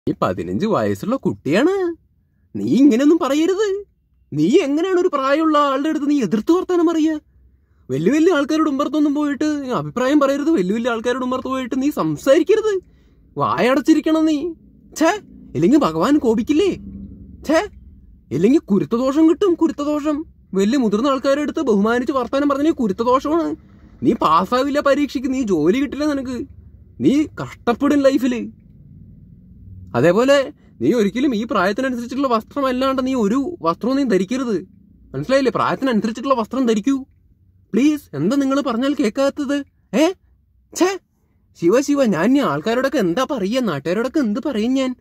നീ പതിനഞ്ച് വയസ്സുള്ള കുട്ടിയാണ് നീ ഇങ്ങനെയൊന്നും പറയരുത് നീ എങ്ങനെയാണ് ഒരു പ്രായമുള്ള ആളുടെ അടുത്ത് നീ എതിർത്ത് വർത്താനം പറയുക വലിയ വലിയ ആൾക്കാരോട് ഉമ്പർത്തൊന്നും പോയിട്ട് നീ അഭിപ്രായം പറയരുത് വലിയ വലിയ ആൾക്കാരോട് ഉമ്പർത്ത് പോയിട്ട് നീ സംസാരിക്കരുത് വായടച്ചിരിക്കണം നീ ഛേ ഇല്ലെങ്കിൽ ഭഗവാൻ കോപിക്കില്ലേ ഛേ ഇല്ലെങ്കിൽ കുരുത്തദോഷം കിട്ടും കുരുത്തദോഷം വലിയ മുതിർന്ന ആൾക്കാരുടെ അടുത്ത് ബഹുമാനിച്ച് വർത്താനം പറഞ്ഞ കുരുത്തദോഷമാണ് നീ പാസ്സാവില്ല പരീക്ഷയ്ക്ക് നീ ജോലി കിട്ടില്ല നിനക്ക് നീ കഷ്ടപ്പെടും ലൈഫില് അതേപോലെ നീ ഒരിക്കലും ഈ പ്രായത്തിനനുസരിച്ചിട്ടുള്ള വസ്ത്രം അല്ലാണ്ട് നീ ഒരു വസ്ത്രവും നീ ധരിക്കരുത് മനസ്സിലായില്ലേ പ്രായത്തിനനുസരിച്ചിട്ടുള്ള വസ്ത്രം ധരിക്കൂ പ്ലീസ് എന്താ നിങ്ങൾ പറഞ്ഞാൽ കേൾക്കാത്തത് ഏ ഛേ ശിവ ശിവ ഞാൻ ഇനി ആൾക്കാരോടൊക്കെ എന്താ പറയുക നാട്ടുകാരോടൊക്കെ എന്ത് പറയും ഞാൻ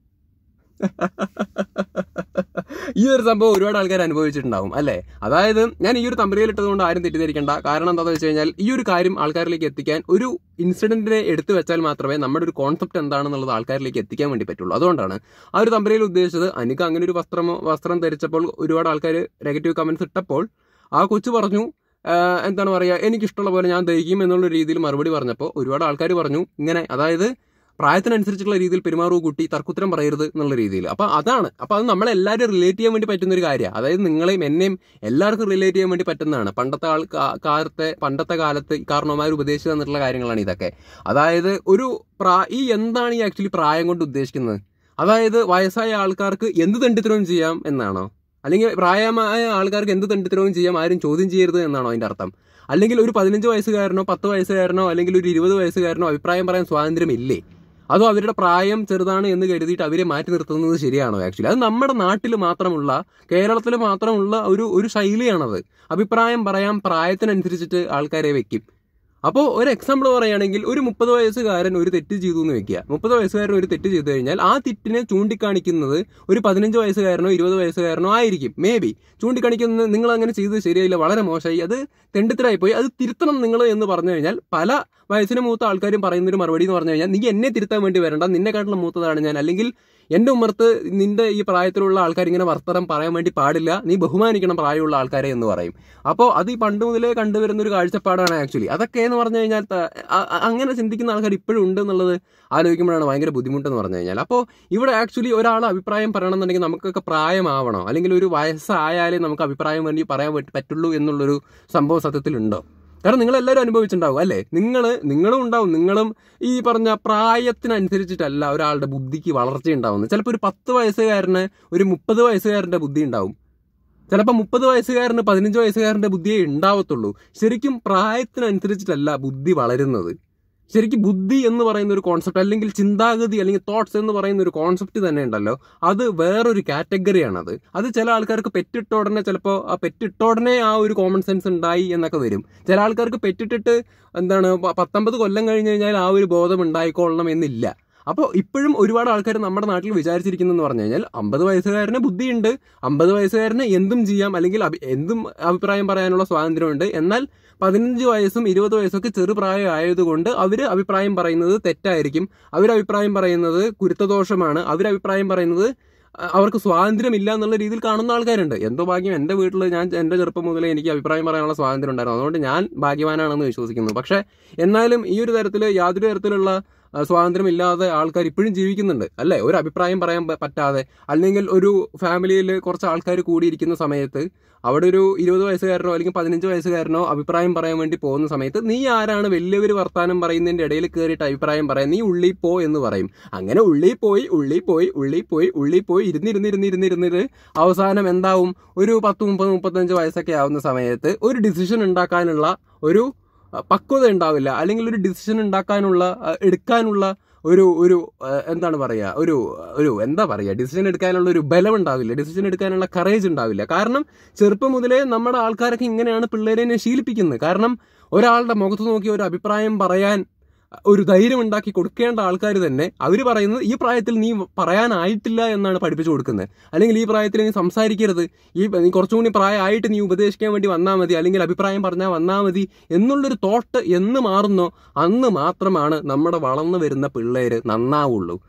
ഈ ഒരു സംഭവം ഒരുപാട് ആൾക്കാർ അനുഭവിച്ചിട്ടുണ്ടാവും അല്ലേ അതായത് ഞാൻ ഈ ഒരു തമ്പരിയിൽ ഇട്ടതുകൊണ്ട് ആരും തെറ്റിദ്ധരിക്കേണ്ട കാരണം എന്താണെന്ന് വെച്ച് കഴിഞ്ഞാൽ ഈ ഒരു കാര്യം ആൾക്കാരിലേക്ക് എത്തിക്കാൻ ഒരു ഇൻസിഡന്റിനെ എടുത്തു വെച്ചാൽ മാത്രമേ നമ്മുടെ ഒരു കോൺസെപ്റ്റ് എന്താണെന്നുള്ളത് ആൾക്കാരിലേക്ക് എത്തിക്കാൻ വേണ്ടി പറ്റുള്ളൂ അതുകൊണ്ടാണ് ആ ഒരു തമ്പരിയിൽ ഉദ്ദേശിച്ചത് അനിക്ക് അങ്ങനെ ഒരു വസ്ത്രമോ വസ്ത്രം ധരിച്ചപ്പോൾ ഒരുപാട് ആൾക്കാർ നെഗറ്റീവ് കമന്റ്സ് ഇട്ടപ്പോൾ ആ കൊച്ചു പറഞ്ഞു "ആഹ് എന്താണ് പറയുക എനിക്കിഷ്ടമുള്ള പോലെ ഞാൻ ധരിക്കും എന്നുള്ള രീതിയിൽ മറുപടി പറഞ്ഞപ്പോൾ ഒരുപാട് ആൾക്കാർ പറഞ്ഞു ഇങ്ങനെ അതായത് പ്രായത്തിനനുസരിച്ചുള്ള രീതിയിൽ പെരുമാറൂ കുട്ടി തർക്കുത്തരം പറയരുത് എന്നുള്ള രീതിയിൽ അപ്പൊ അതാണ് അപ്പൊ അത് നമ്മളെല്ലാവരും റിലേറ്റ് ചെയ്യാൻ വേണ്ടി പറ്റുന്ന ഒരു കാര്യമാണ് അതായത് നിങ്ങളെയും എന്നെയും എല്ലാവർക്കും റിലേറ്റ് ചെയ്യാൻ വേണ്ടി പറ്റുന്നതാണ് പണ്ടത്തെ ആൾ കാ- കാലത്തെ പണ്ടത്തെ കാലത്ത് ഈ കാരണവന്മാർ ഉപദേശിച്ചു തന്നിട്ടുള്ള കാര്യങ്ങളാണ് ഇതൊക്കെ അതായത് ഒരു പ്രാ ഈ എന്താണ് ഈ ആക്ച്വലി പ്രായം കൊണ്ട് ഉദ്ദേശിക്കുന്നത് അതായത് വയസ്സായ ആൾക്കാർക്ക് എന്ത് തെണ്ടിത്തരവും ചെയ്യാം എന്നാണോ അല്ലെങ്കിൽ പ്രായമായ ആൾക്കാർക്ക് എന്ത് തെണ്ടിത്തരവും ചെയ്യാം ആരും ചോദ്യം ചെയ്യരുത് എന്നാണോ അതിന്റെ അർത്ഥം അല്ലെങ്കിൽ ഒരു പതിനഞ്ച് വയസ്സുകാരനോ പത്ത് വയസ്സുകാരനോ അല്ലെങ്കിൽ ഒരു ഇരുപത് വയസ്സുകാരനോ അഭിപ്രായം പറയാൻ സ്വാതന്ത്ര്യമില്ലേ അതോ അവരുടെ പ്രായം ചെറുതാണ് എന്ന് കരുതിയിട്ട് അവരെ മാറ്റി നിർത്തുന്നത് ശരിയാണോ ആക്ച്വലി അത് നമ്മുടെ നാട്ടിൽ മാത്രമുള്ള കേരളത്തിൽ മാത്രമുള്ള ഒരു ഒരു ശൈലിയാണത് അഭിപ്രായം പറയാൻ പ്രായത്തിനനുസരിച്ചിട്ട് ആൾക്കാരെ വെക്കും അപ്പോൾ ഒരു എക്സാമ്പിൾ പറയുകയാണെങ്കിൽ ഒരു മുപ്പത് വയസ്സുകാരൻ ഒരു തെറ്റ് ചെയ്തു എന്ന് വെക്കുക മുപ്പത് വയസ്സുകാരൻ ഒരു തെറ്റ് ചെയ്തു കഴിഞ്ഞാൽ ആ തെറ്റിനെ ചൂണ്ടിക്കാണിക്കുന്നത് ഒരു പതിനഞ്ച് വയസ്സുകാരനോ ഇരുപത് വയസ്സുകാരനോ ആയിരിക്കും മേ ബി ചൂണ്ടിക്കാണിക്കുന്നത് നിങ്ങൾ അങ്ങനെ ചെയ്തത് ശരിയായില്ല വളരെ മോശമായി അത് തെണ്ടിത്തരായി പോയി അത് തിരുത്തണം നിങ്ങൾ എന്ന് പറഞ്ഞു കഴിഞ്ഞാൽ പല വയസ്സിന് മൂത്ത ആൾക്കാരും പറയുന്നൊരു മറുപടി എന്ന് പറഞ്ഞു കഴിഞ്ഞാൽ നീ എന്നെ തിരുത്താൻ വേണ്ടി വരണ്ട നിന്നെക്കാട്ടിലും മൂത്തതാണ് ഞാൻ അല്ലെങ്കിൽ എന്റെ ഉമ്മർത്ത് നിന്റെ ഈ പ്രായത്തിലുള്ള ആൾക്കാർ ഇങ്ങനെ വർത്തനം പറയാൻ വേണ്ടി പാടില്ല നീ ബഹുമാനിക്കണം പ്രായമുള്ള ആൾക്കാരെ എന്ന് പറയും അപ്പോൾ അത് ഈ പണ്ട് മുതലേ കണ്ടുവരുന്ന ഒരു കാഴ്ചപ്പാടാണ് ആക്ച്വലി അതൊക്കെ എന്ന് പറഞ്ഞു കഴിഞ്ഞാൽ ത- അ- അ- അങ്ങനെ ചിന്തിക്കുന്ന ആൾക്കാർ ഇപ്പോഴും ഉണ്ട് എന്നുള്ളത് ആലോചിക്കുമ്പോഴാണ് ഭയങ്കര ബുദ്ധിമുട്ടെന്ന് പറഞ്ഞു കഴിഞ്ഞാൽ അപ്പോൾ ഇവിടെ ആക്ച്വലി ഒരാൾ അഭിപ്രായം പറയണമെന്നുണ്ടെങ്കിൽ നമുക്കൊക്കെ പ്രായമാവണോ അല്ലെങ്കിൽ ഒരു വയസ്സായാലേ നമുക്ക് അഭിപ്രായം വേണ്ടി പറയാൻ പറ്റ- പറ്റുള്ളൂ എന്നുള്ളൊരു സംഭവം സത്യത്തിലുണ്ടോ കാരണം നിങ്ങൾ എല്ലാവരും അനുഭവിച്ചിട്ടുണ്ടാവും അല്ലേ നിങ്ങൾ നിങ്ങളും ഉണ്ടാവും നിങ്ങളും ഈ പറഞ്ഞ പ്രായത്തിനനുസരിച്ചിട്ടല്ല ഒരാളുടെ ബുദ്ധിക്ക് വളർച്ച ഉണ്ടാവുന്നത് ചിലപ്പോൾ ഒരു പത്ത് വയസ്സുകാരന് ഒരു മുപ്പത് വയസ്സുകാരന്റെ ബുദ്ധി ഉണ്ടാവും ചിലപ്പോൾ മുപ്പത് വയസ്സുകാരന് പതിനഞ്ച് വയസ്സുകാരന്റെ ബുദ്ധിയേ ഉണ്ടാവത്തുള്ളൂ ശരിക്കും പ്രായത്തിനനുസരിച്ചിട്ടല്ല ബുദ്ധി വളരുന്നത് ശരിക്കും ബുദ്ധി എന്ന് പറയുന്ന ഒരു കോൺസെപ്റ്റ് അല്ലെങ്കിൽ ചിന്താഗതി അല്ലെങ്കിൽ തോട്ട്സ് എന്ന് പറയുന്ന ഒരു കോൺസെപ്റ്റ് തന്നെ ഉണ്ടല്ലോ അത് വേറൊരു കാറ്റഗറിയാണത് അത് ചില ആൾക്കാർക്ക് പെറ്റിട്ട ഉടനെ ചിലപ്പോൾ ആ പെറ്റിട്ട ഉടനെ ആ ഒരു കോമൺ സെൻസ് ഉണ്ടായി എന്നൊക്കെ വരും ചില ആൾക്കാർക്ക് പെറ്റിട്ടിട്ട് എന്താണ് പ- പത്തൊമ്പത് കൊല്ലം കഴിഞ്ഞ് കഴിഞ്ഞാൽ ആ ഒരു ബോധം ഉണ്ടായിക്കൊള്ളണം എന്നില്ല അപ്പോൾ ഇപ്പോഴും ഒരുപാട് ആൾക്കാർ നമ്മുടെ നാട്ടിൽ വിചാരിച്ചിരിക്കുന്നെന്ന് പറഞ്ഞു കഴിഞ്ഞാൽ അമ്പത് വയസ്സുകാരന് ബുദ്ധിയുണ്ട് അമ്പത് വയസ്സുകാരന് എന്തും ചെയ്യാം അല്ലെങ്കിൽ അഭി- എന്തും അഭിപ്രായം പറയാനുള്ള സ്വാതന്ത്ര്യമുണ്ട് എന്നാൽ പതിനഞ്ച് വയസ്സും ഇരുപത് വയസ്സൊക്കെ ചെറുപ്രായം ആയതുകൊണ്ട് അവർ അഭിപ്രായം പറയുന്നത് തെറ്റായിരിക്കും അവർ അഭിപ്രായം പറയുന്നത് കുരുത്തദോഷമാണ് അവർ അഭിപ്രായം പറയുന്നത് അ- അവർക്ക് സ്വാതന്ത്ര്യമില്ല എന്നുള്ള രീതിയിൽ കാണുന്ന ആൾക്കാരുണ്ട് എന്തോ ഭാഗ്യം എൻ്റെ വീട്ടിൽ ഞാൻ എൻ്റെ ചെറുപ്പം മുതലേ എനിക്ക് അഭിപ്രായം പറയാനുള്ള സ്വാതന്ത്ര്യം ഉണ്ടായിരുന്നു അതുകൊണ്ട് ഞാൻ ഭാഗ്യവാനാണെന്ന് വിശ്വസിക്കുന്നു പക്ഷേ എന്നാലും ഈ ഒരു തരത്തിൽ യാതൊരു തരത്തിലുള്ള ആ, സ്വാതന്ത്ര്യമില്ലാതെ ആൾക്കാർ ഇപ്പോഴും ജീവിക്കുന്നുണ്ട് അല്ലേ ഒരു അഭിപ്രായം പറയാൻ പ- പറ്റാതെ അല്ലെങ്കിൽ ഒരു ഫാമിലിയിൽ കുറച്ച് ആൾക്കാർ കൂടിയിരിക്കുന്ന സമയത്ത് അവിടെ ഒരു ഇരുപത് വയസ്സുകാരനോ അല്ലെങ്കിൽ പതിനഞ്ച് വയസ്സുകാരനോ അഭിപ്രായം പറയാൻ വേണ്ടി പോകുന്ന സമയത്ത് നീ ആരാണ് വലിയവർ വർത്താനം പറയുന്നതിന്റെ ഇടയിൽ കയറിയിട്ട് അഭിപ്രായം പറയാൻ നീ ഉള്ളിൽ പോ എന്ന് പറയും അങ്ങനെ ഉള്ളിൽ പോയി ഉള്ളിൽ പോയി ഉള്ളിൽ പോയി ഉള്ളിൽ പോയി ഇരുന്നിരുന്നിരുന്നിരുന്നിരുന്നിട്ട് അവസാനം എന്താവും ഒരു പത്ത് മുപ്പത് മുപ്പത്തഞ്ച് വയസ്സൊക്കെ ആവുന്ന സമയത്ത് ഒരു ഡിസിഷൻ ഉണ്ടാക്കാനുള്ള ഒരു അഹ്, പക്വത ഉണ്ടാവില്ല അല്ലെങ്കിൽ ഒരു ഡിസിഷൻ ഉണ്ടാക്കാനുള്ള അഹ്, എടുക്കാനുള്ള ഒരു ഒരു അഹ്, എന്താണ് പറയുക ഒരു ഒരു എന്താ പറയുക ഡിസിഷൻ എടുക്കാനുള്ള ഒരു ബലം ഉണ്ടാവില്ല ഡിസിഷൻ എടുക്കാനുള്ള കറേജ് ഉണ്ടാവില്ല കാരണം ചെറുപ്പം മുതലേ നമ്മുടെ ആൾക്കാരൊക്കെ ഇങ്ങനെയാണ് പിള്ളേരെ ശീലിപ്പിക്കുന്നത് കാരണം ഒരാളുടെ മുഖത്ത് നോക്കി ഒരു അഭിപ്രായം പറയാൻ ഒരു ധൈര്യം ഉണ്ടാക്കി കൊടുക്കേണ്ട ആൾക്കാർ തന്നെ അവർ പറയുന്നത് ഈ പ്രായത്തിൽ നീ പറയാനായിട്ടില്ല എന്നാണ് പഠിപ്പിച്ചു കൊടുക്കുന്നത് അല്ലെങ്കിൽ ഈ പ്രായത്തിൽ നീ സംസാരിക്കരുത് ഈ നീ കുറച്ചും കൂടി പ്രായമായിട്ട് നീ ഉപദേശിക്കാൻ വേണ്ടി വന്നാൽ മതി അല്ലെങ്കിൽ അഭിപ്രായം പറഞ്ഞാൽ വന്നാൽ മതി എന്നുള്ളൊരു തോട്ട് എന്ന് മാറുന്നോ അന്ന് മാത്രമാണ് നമ്മുടെ വളർന്നു വരുന്ന പിള്ളേര് നന്നാവുള്ളൂ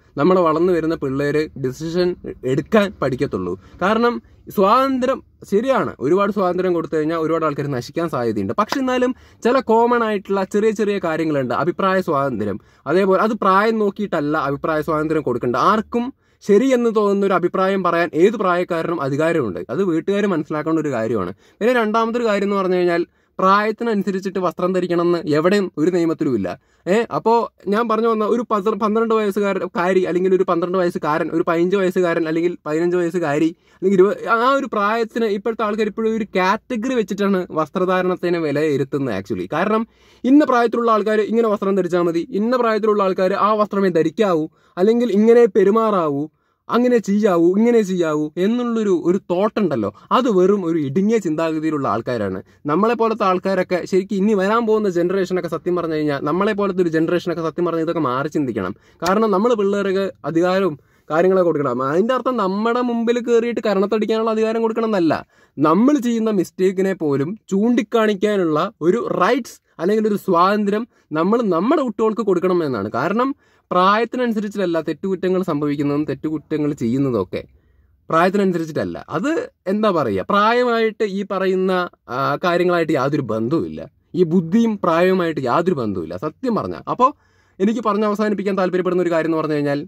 നമ്മൾ വളർന്നു വരുന്ന പിള്ളേര് ഡിസിഷൻ എടുക്കാൻ പഠിക്കത്തുള്ളൂ കാരണം സ്വാതന്ത്ര്യം ശരിയാണ് ഒരുപാട് സ്വാതന്ത്ര്യം കൊടുത്തു കഴിഞ്ഞാൽ ഒരുപാട് ആൾക്കാർ നശിക്കാൻ സാധ്യതയുണ്ട് പക്ഷെ എന്നാലും ചില കോമൺ ആയിട്ടുള്ള ചെറിയ ചെറിയ കാര്യങ്ങളുണ്ട് അഭിപ്രായ സ്വാതന്ത്ര്യം അതേപോലെ അത് പ്രായം നോക്കിയിട്ടല്ല അഭിപ്രായ സ്വാതന്ത്ര്യം കൊടുക്കേണ്ടത് ആർക്കും ശരിയെന്ന് തോന്നുന്ന ഒരു അഭിപ്രായം പറയാൻ ഏത് പ്രായക്കാരനും അധികാരമുണ്ട് അത് വീട്ടുകാർ മനസ്സിലാക്കേണ്ട ഒരു കാര്യമാണ് പിന്നെ രണ്ടാമതൊരു കാര്യം എന്ന് പറഞ്ഞു കഴിഞ്ഞാൽ പ്രായത്തിനനുസരിച്ചിട്ട് വസ്ത്രം ധരിക്കണം എന്ന് എവിടെയും ഒരു നിയമത്തിലും ഇല്ല ഏഹ് അപ്പോൾ ഞാൻ പറഞ്ഞു വന്ന ഒരു പത്ര പന്ത്രണ്ട് വയസ്സുകാരൻ കാരി അല്ലെങ്കിൽ ഒരു പന്ത്രണ്ട് വയസ്സുകാരൻ ഒരു പതിനഞ്ച് വയസ്സുകാരൻ അല്ലെങ്കിൽ പതിനഞ്ച് വയസ്സുകാരി അല്ലെങ്കിൽ ഇരുപത് ആ ഒരു പ്രായത്തിന് ഇപ്പോഴത്തെ ആൾക്കാർ ഇപ്പോഴും ഒരു കാറ്റഗറി വെച്ചിട്ടാണ് വസ്ത്രധാരണത്തിന് വിലയിരുത്തുന്നത് ആക്ച്വലി കാരണം ഇന്ന പ്രായത്തിലുള്ള ആൾക്കാർ ഇങ്ങനെ വസ്ത്രം ധരിച്ചാൽ മതി ഇന്ന പ്രായത്തിലുള്ള ആൾക്കാർ ആ വസ്ത്രമേ ധരിക്കാവൂ അല്ലെങ്കിൽ ഇങ്ങനെ പെരുമാറാവൂ അങ്ങനെ ചെയ്യാവൂ ഇങ്ങനെ ചെയ്യാവൂ എന്നുള്ളൊരു ഒരു തോട്ടുണ്ടല്ലോ അത് വെറും ഒരു ഇടുങ്ങിയ ചിന്താഗതിയിലുള്ള ആൾക്കാരാണ് നമ്മളെ പോലത്തെ ആൾക്കാരൊക്കെ ശരിക്കും ഇനി വരാൻ പോകുന്ന ജനറേഷനൊക്കെ സത്യം പറഞ്ഞു കഴിഞ്ഞാൽ നമ്മളെ പോലത്തെ ഒരു ജനറേഷനൊക്കെ സത്യം പറഞ്ഞാൽ ഇതൊക്കെ മാറി ചിന്തിക്കണം കാരണം നമ്മൾ പിള്ളേർക്ക് അധികാരവും കാര്യങ്ങളൊക്കെ കൊടുക്കണം അതിന്റെ അർത്ഥം നമ്മുടെ മുമ്പിൽ കയറിയിട്ട് കരണത്തടിക്കാനുള്ള അധികാരം കൊടുക്കണം എന്നല്ല നമ്മൾ ചെയ്യുന്ന മിസ്റ്റേക്കിനെ പോലും ചൂണ്ടിക്കാണിക്കാനുള്ള ഒരു റൈറ്റ്സ് അല്ലെങ്കിൽ ഒരു സ്വാതന്ത്ര്യം നമ്മൾ നമ്മുടെ കുട്ടികൾക്ക് കൊടുക്കണം എന്നാണ് കാരണം പ്രായത്തിനനുസരിച്ചിട്ടല്ല തെറ്റുകുറ്റങ്ങൾ സംഭവിക്കുന്നതും തെറ്റുകുറ്റങ്ങൾ ചെയ്യുന്നതും ഒക്കെ പ്രായത്തിനനുസരിച്ചിട്ടല്ല അത് എന്താ പറയുക പ്രായമായിട്ട് ഈ പറയുന്ന ആ, കാര്യങ്ങളായിട്ട് യാതൊരു ബന്ധവുമില്ല ഈ ബുദ്ധിയും പ്രായവുമായിട്ട് യാതൊരു ബന്ധവുമില്ല സത്യം പറഞ്ഞാൽ അപ്പോൾ എനിക്ക് പറഞ്ഞ് അവസാനിപ്പിക്കാൻ താല്പര്യപ്പെടുന്ന ഒരു കാര്യം എന്ന് പറഞ്ഞു കഴിഞ്ഞാൽ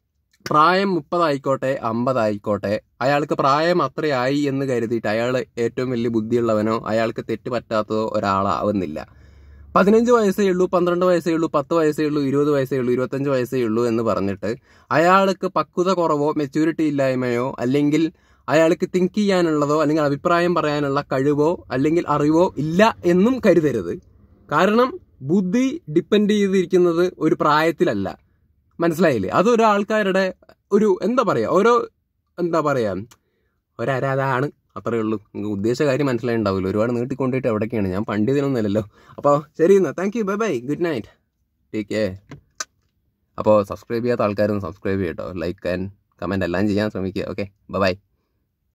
പ്രായം മുപ്പതായിക്കോട്ടെ അമ്പതായിക്കോട്ടെ അയാൾക്ക് പ്രായം അത്രയായി എന്ന് കരുതിയിട്ട് അയാൾ ഏറ്റവും വലിയ ബുദ്ധിയുള്ളവനോ അയാൾക്ക് തെറ്റ് പറ്റാത്തതോ ഒരാളാവുന്നില്ല പതിനഞ്ച് വയസ്സേ ഉള്ളൂ പന്ത്രണ്ട് വയസ്സേ ഉള്ളൂ പത്ത് വയസ്സേ ഉള്ളൂ ഇരുപത് വയസ്സേ ഉള്ളൂ ഇരുപത്തഞ്ച് വയസ്സേ ഉള്ളൂ എന്ന് പറഞ്ഞിട്ട് അയാൾക്ക് പക്വത കുറവോ മെച്യൂരിറ്റി ഇല്ലായ്മയോ അല്ലെങ്കിൽ അയാൾക്ക് തിങ്ക് ചെയ്യാനുള്ളതോ അല്ലെങ്കിൽ അഭിപ്രായം പറയാനുള്ള കഴിവോ അല്ലെങ്കിൽ അറിവോ ഇല്ല എന്നും കരുതരുത് കാരണം ബുദ്ധി ഡിപ്പെൻഡ് ചെയ്തിരിക്കുന്നത് ഒരു പ്രായത്തിലല്ല മനസ്സിലായില്ലേ അതൊരു ആൾക്കാരുടെ ഒരു എന്താ പറയാ ഓരോ എന്താ പറയാ ഒരരാതാണ് അത്രേ ഉള്ളൂ നിങ്ങൾക്ക് ഉദ്ദേശിച്ച കാര്യം മനസ്സിലായിണ്ടാവില്ല ഒരുപാട് നീട്ടിക്കൊണ്ടിട്ട് എവിടേക്കാണ് ഞാൻ പണ്ഡിതനൊന്നുമല്ലല്ലോ അപ്പോൾ ശരി എന്നാൽ thank you bye bye good night take care അപ്പോൾ സബ്സ്ക്രൈബ് ചെയ്യാത്ത ആൾക്കാരൊന്ന് സബ്സ്ക്രൈബ് ചെയ്യട്ടോ ലൈക്ക് ആൻഡ് കമൻറ്റ് എല്ലാം ചെയ്യാൻ ശ്രമിക്കുക ഓക്കെ ബൈ